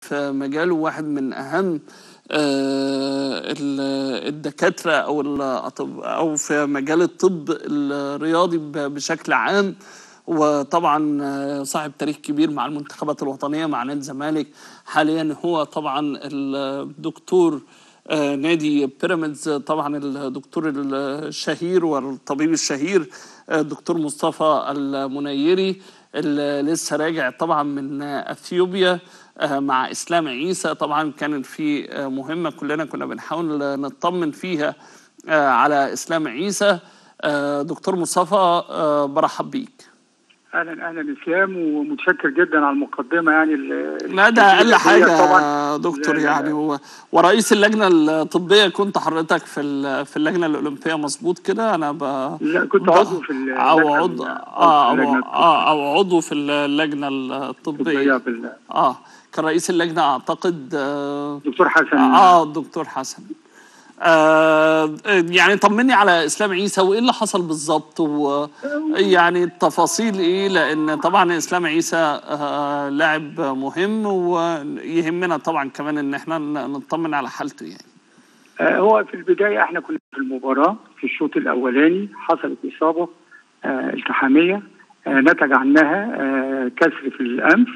في مجاله واحد من اهم آه، ال- الدكاتره او الأطب او في مجال الطب الرياضي ب- بشكل عام وطبعا آه، صاحب تاريخ كبير مع المنتخبات الوطنيه مع نادي الزمالك حاليا هو طبعا الدكتور آه، نادي بيراميدز طبعا الدكتور الشهير والطبيب الشهير آه، الدكتور مصطفى المنيري اللي لسه راجع طبعا من آه، اثيوبيا آه، مع اسلام عيسى طبعا كانت في آه، مهمه كلنا كنا بنحاول نطمن فيها آه، على اسلام عيسى آه، دكتور مصطفى آه، برحب بيك اهلا اهلا اسلام ومتشكر جدا على المقدمه يعني ال- لا ده اقل الكبيرة حاجه ديت طبعا يا دكتور لا، لا، يعني لا. و... ورئيس اللجنه الطبيه كنت حضرتك في ال... في اللجنه الاولمبيه مظبوط كده انا ب... لا كنت ب- عضو في ال- او اللجنة عضو ال- اه او اللجنة اه او عضو في اللجنه الطبيه الطبيه بال- اه كان رئيس اللجنه اعتقد آه دكتور حسن اه الدكتور حسن آه يعني طمني على اسلام عيسى وايه اللي حصل بالظبط ويعني التفاصيل ايه لان طبعا اسلام عيسى آه لاعب مهم ويهمنا طبعا كمان ان احنا ن- نطمن على حالته يعني آه، هو في البدايه احنا كنا في المباراه في الشوط الاولاني حصلت اصابه آه، التحاميه آه، نتج عنها آه، كسر في الانف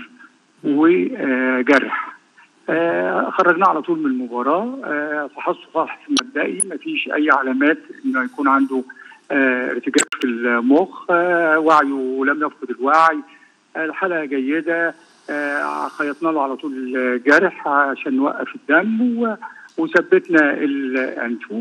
وجرح آه، خرجناه على طول من المباراه آه، فحصه فحص مبدئي ما فيش اي علامات انه يكون عنده آه، ارتجاج في المخ آه، وعيه لم يفقد الوعي آه، الحاله جيده آه، خيطنا له على طول الجرح عشان نوقف الدم و- وثبتنا الانف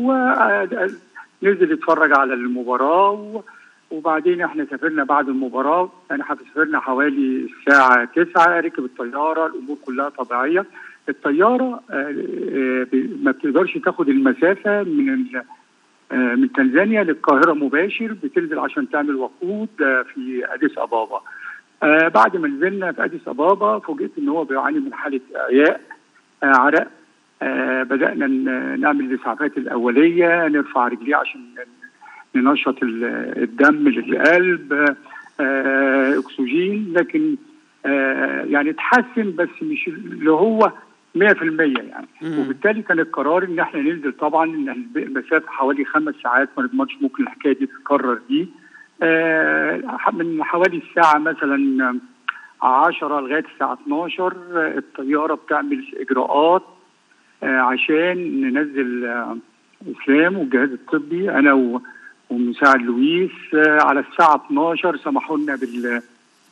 ونزل يتفرج على المباراه و- وبعدين احنا سافرنا بعد المباراه يعني احنا سافرنا حوالي الساعه 9 ركب الطياره الامور كلها طبيعيه الطياره آه، آه، ب- ما بتقدرش تاخد المسافه من ال- آه، من تنزانيا للقاهره مباشر بتنزل عشان تعمل وقود آه، في اديس ابابا آه، بعد ما نزلنا في اديس ابابا فوجئت ان هو بيعاني من حاله اعياء آه، عرق آه، بدانا ن- نعمل الاسعافات الاوليه نرفع رجليه عشان ننشط ال- الدم للقلب آه، اكسجين لكن آه، يعني اتحسن بس مش اللي هو 100% يعني مم. وبالتالي كان القرار ان احنا ننزل طبعا ان المسافه حوالي خمس ساعات ما نضمنش ممكن الحكايه دي تتكرر دي آه، من حوالي الساعه مثلا 10 لغايه الساعه 12 آه، الطياره بتعمل اجراءات آه، عشان ننزل آه، اسلام والجهاز الطبي انا و- والمساعد لويس آه، على الساعه 12 سمحوا لنا بال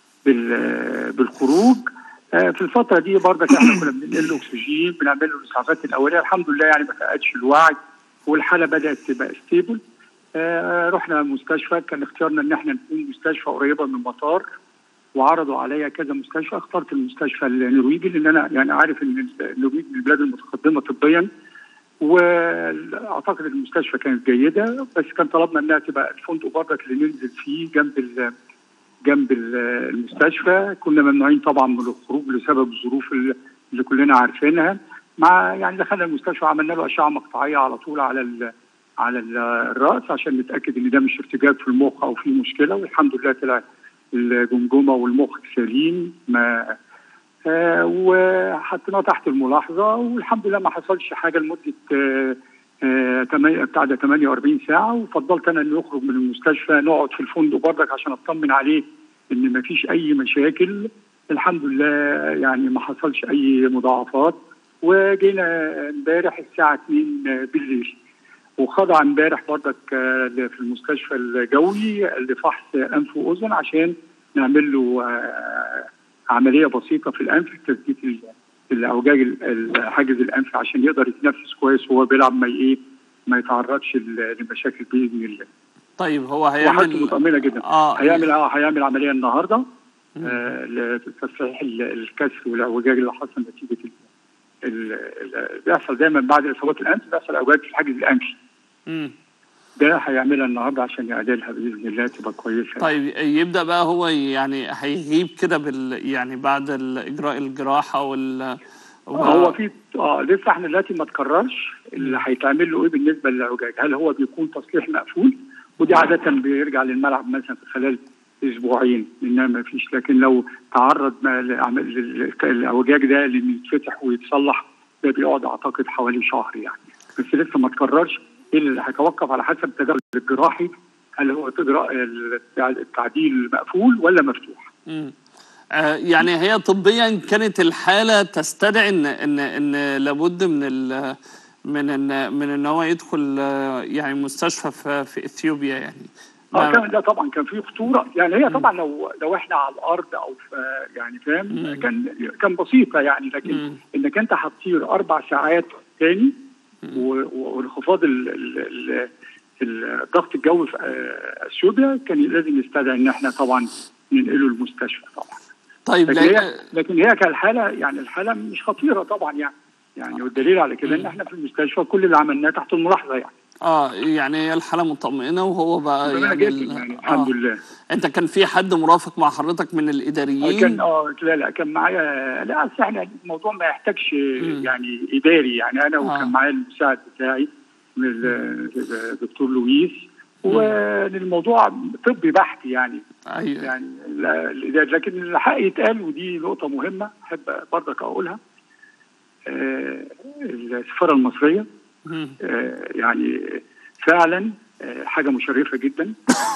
بال بالخروج آه، في الفتره دي برضك احنا كنا بننقل له اكسجين بنعمل له الاسعافات الاوليه الحمد لله يعني ما فقدش الوعي والحاله بدات تبقى ستيبل آه، رحنا مستشفى كان اختيارنا ان احنا نكون مستشفى قريبه من المطار وعرضوا عليا كذا مستشفى اخترت المستشفى النرويجي لان انا يعني عارف ان النرويج من البلاد المتقدمه طبيا واعتقد المستشفى كانت جيده بس كان طلبنا انها تبقى الفندق برضك اللي ننزل فيه جنب ال- جنب ال- المستشفى كنا ممنوعين طبعا من الخروج لسبب الظروف اللي اللي كلنا عارفينها مع يعني دخلنا المستشفى عملنا له اشعه مقطعيه على طول على ال على ال- الراس عشان نتاكد ان ده مش ارتجاج في المخ او في مشكله والحمد لله طلع الجمجمه والمخ سليم ما آه وحطيناه تحت الملاحظه والحمد لله ما حصلش حاجه لمده آه آه تمانية- بتاع ده 48 ساعه وفضلت انا انه يخرج من المستشفى نقعد في الفندق برضك عشان اطمن عليه ان ما فيش اي مشاكل الحمد لله يعني ما حصلش اي مضاعفات وجينا امبارح الساعه 2 بالليل وخضع امبارح برضك آه، في المستشفى الجوي لفحص انف واذن عشان نعمل له آه، عمليه بسيطه في الانف تثبيت ال- الاوجاج ال- ال- حاجز الانف عشان يقدر يتنفس كويس وهو بيلعب ما ايه ما يتعرضش ل- لمشاكل باذن الله طيب هو وحالته هيعمل مطمئنه جدا اه هيعمل اه هيعمل عمليه النهارده آه لتصحيح ال- الكسر والاوجاج اللي حصل نتيجه ال- ال- ال- بيحصل دايما بعد اصابات الانف بيحصل اوجاج في الحاجز الانفي مم. ده هيعملها النهارده عشان يعدلها باذن الله تبقى كويسه طيب يبدأ بقى هو يعني هيغيب كده بال يعني بعد الاجراء الجراحة وال و- هو في اه لسه احنا دلوقتي ما تكررش اللي هيتعمل له ايه بالنسبه للاعوجاج هل هو بيكون تصليح مقفول ودي عاده بيرجع للملعب مثلا في خلال اسبوعين انما ما فيش لكن لو تعرض ما لعمل- لل- الاعوجاج ده لانه يتفتح ويتصلح ده بيقعد اعتقد حوالي شهر يعني بس لسه ما تكررش اللي هيتوقف على حسب التدخل الجراحي هل هو تجرا التعديل مقفول ولا مفتوح مم. آه، يعني هي طبيا كانت الحاله تستدعي ان ان ان لابد من ال من ان من ان هو يدخل آه، يعني مستشفى في, في اثيوبيا يعني اه ما- كان ده طبعا كان في خطوره يعني هي طبعا لو لو احنا على الارض او في يعني فاهم مم. كان كان بسيطه يعني لكن مم. انك انت هتطير اربع ساعات تاني و- و- وانخفاض ال- ال- ال- ال- الضغط الجوي في آه، اثيوبيا كان لازم يستدعي ان احنا طبعا ننقله المستشفى طبعا طيب لكن لا هي لكن هي كالحاله يعني الحاله مش خطيره طبعا يعني يعني والدليل على كده ان احنا في المستشفى كل اللي عملناه تحت الملاحظه يعني اه يعني هي الحاله مطمئنه وهو بقى مطمئنة يعني, جدا ال- يعني آه. الحمد لله انت كان في حد مرافق مع حضرتك من كان الاداريين اه لا لا كان معايا لا اصل احنا الموضوع ما يحتاجش يعني اداري يعني انا آه. وكان معايا المساعد بتاعي من ال- الدكتور لويس والموضوع طبي بحت يعني ايوه يعني لا- الإداري. لكن الحق يتقال ودي نقطه مهمه احب برضك اقولها آه، السفاره المصريه مم. آه، يعني فعلا آه، حاجه مشرفه جدا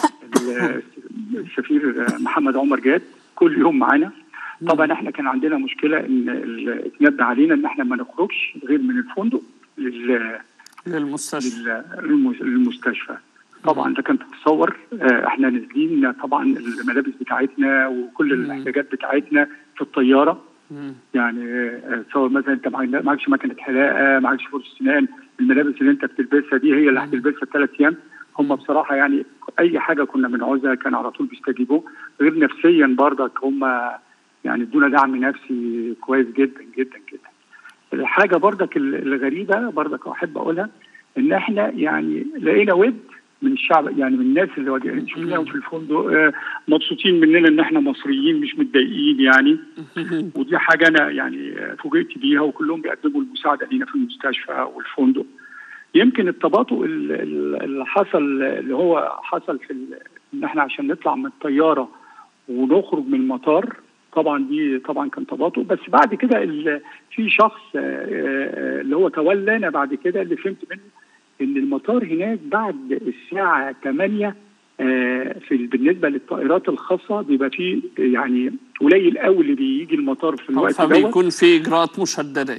ال- السفير محمد عمر جاد كل يوم معانا طبعا احنا كان عندنا مشكله ان ال- اتنبه علينا ان احنا ما نخرجش غير من الفندق لل- للمستشفى لل- للمس- للمستشفى طبعا ده كان تتصور آه، احنا نازلين طبعا الملابس بتاعتنا وكل الاحتياجات بتاعتنا في الطياره مم. يعني آه، تصور مثلا انت معاك- معكش مكنه حلاقه معكش فرش سنان الملابس اللي انت بتلبسها دي هي اللي هتلبسها ثلاث ايام هم بصراحه يعني اي حاجه كنا بنعوزها كان على طول بيستجيبوا غير نفسيا برضك هم يعني ادونا دعم نفسي كويس جدا جدا جدا الحاجه برضك ال- الغريبه برضك احب اقولها ان احنا يعني لقينا ود من الشعب يعني من الناس اللي واجه- شفناهم في الفندق آه، مبسوطين مننا ان احنا مصريين مش متضايقين يعني ودي حاجه انا يعني فوجئت بيها وكلهم بيقدموا المساعده لينا في المستشفى والفندق يمكن التباطؤ ال- ال- اللي حصل اللي هو حصل في ال- ان احنا عشان نطلع من الطياره ونخرج من المطار طبعا دي طبعا كان تباطؤ بس بعد كده ال- في شخص آه، آه، اللي هو تولانا بعد كده اللي فهمت منه ان المطار هناك بعد الساعه 8 آه، في بالنسبه للطائرات الخاصه بيبقى فيه يعني قليل قوي اللي بيجي المطار في الوقت دوت فبيكون في اجراءات مشدده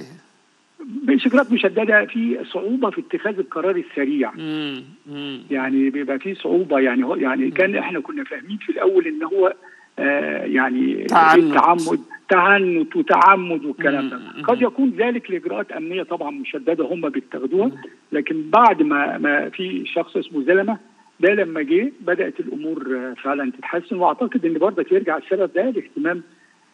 بشكلات مشدده في صعوبه في اتخاذ القرار السريع مم. مم. يعني بيبقى في صعوبه يعني هو يعني كان احنا كنا فاهمين في الاول ان هو آه يعني تعنت. تعمد تعنت وتعمد والكلام ده مم. قد يكون ذلك لاجراءات امنيه طبعا مشدده هم بيتخذوها لكن بعد ما ما في شخص اسمه زلمه ده لما جه بدات الامور آه، فعلا تتحسن واعتقد ان برضك يرجع السبب ده لاهتمام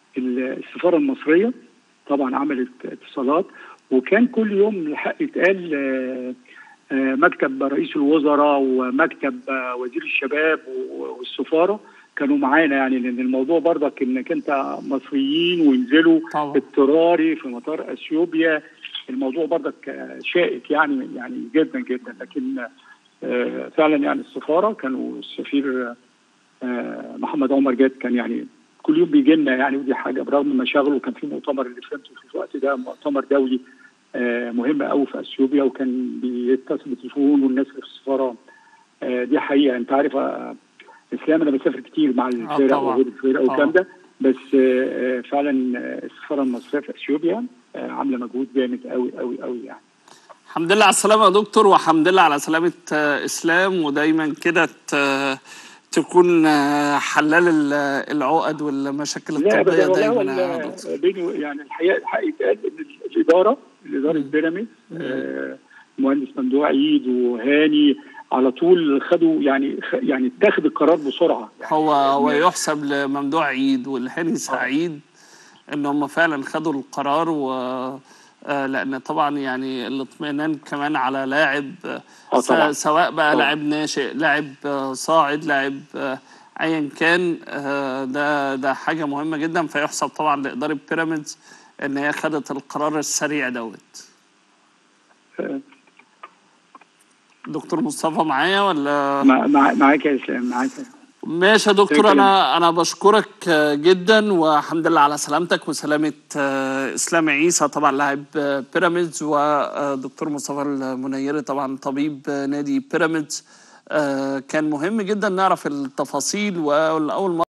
السفاره المصريه طبعا عملت اتصالات وكان كل يوم الحق يتقال آه، آه، مكتب رئيس الوزراء ومكتب آه، وزير الشباب و- والسفاره كانوا معانا يعني لان الموضوع برضك انك انت مصريين وينزلوا طبعا. اضطراري في مطار اثيوبيا الموضوع برضك آه، شائك يعني يعني جدا جدا لكن آه، فعلا يعني السفاره كانوا السفير آه، محمد عمر جاد كان يعني كل يوم بيجي لنا يعني ودي حاجه برغم مشاغله كان في مؤتمر اللي فهمته في الوقت ده مؤتمر دولي آه، مهم قوي في اثيوبيا وكان بيتصل بالتليفون والناس اللي في السفاره آه، دي حقيقه انت عارف آه، اسلام انا بسافر كتير مع الفرق طبعاً. وغير الفرق والكلام طبعاً. ده بس آه، آه، فعلا آه، السفاره المصريه في اثيوبيا آه، عامله مجهود جامد قوي قوي قوي يعني الحمد لله على السلامة يا دكتور وحمد لله على سلامة آه، إسلام ودايما كده ت- تكون آه، حلال ال- العقد والمشاكل لا الطبية ابدا والله دايما يا ولا دكتور بيني يعني الحقيقه الحق يتقال ان الاداره الاداره بيراميدز آه، مهندس ممدوح عيد وهاني على طول خدوا يعني خ- يعني اتخذ القرار بسرعه يعني هو هو يحسب لممدوح عيد والهاني سعيد ان هم فعلا خدوا القرار و آه، لان طبعا يعني الاطمئنان كمان على لاعب آه، آه، طبعاً. س- سواء بقى طبعاً. لاعب ناشئ لاعب آه، صاعد لاعب آه، ايا كان آه، ده ده حاجه مهمه جدا فيحسب طبعا لاداره بيراميدز ان هي خدت القرار السريع دوت آه، دكتور مصطفى معايا ولا مع- مع- معاك يا اسلام معاك ماشي يا دكتور شكراً. انا انا بشكرك آه، جدا والحمد لله على سلامتك وسلامه آه، اسلام عيسى طبعا لاعب آه، بيراميدز ودكتور مصطفى المنيري طبعا طبيب آه، نادي بيراميدز آه، كان مهم جدا نعرف التفاصيل واول مره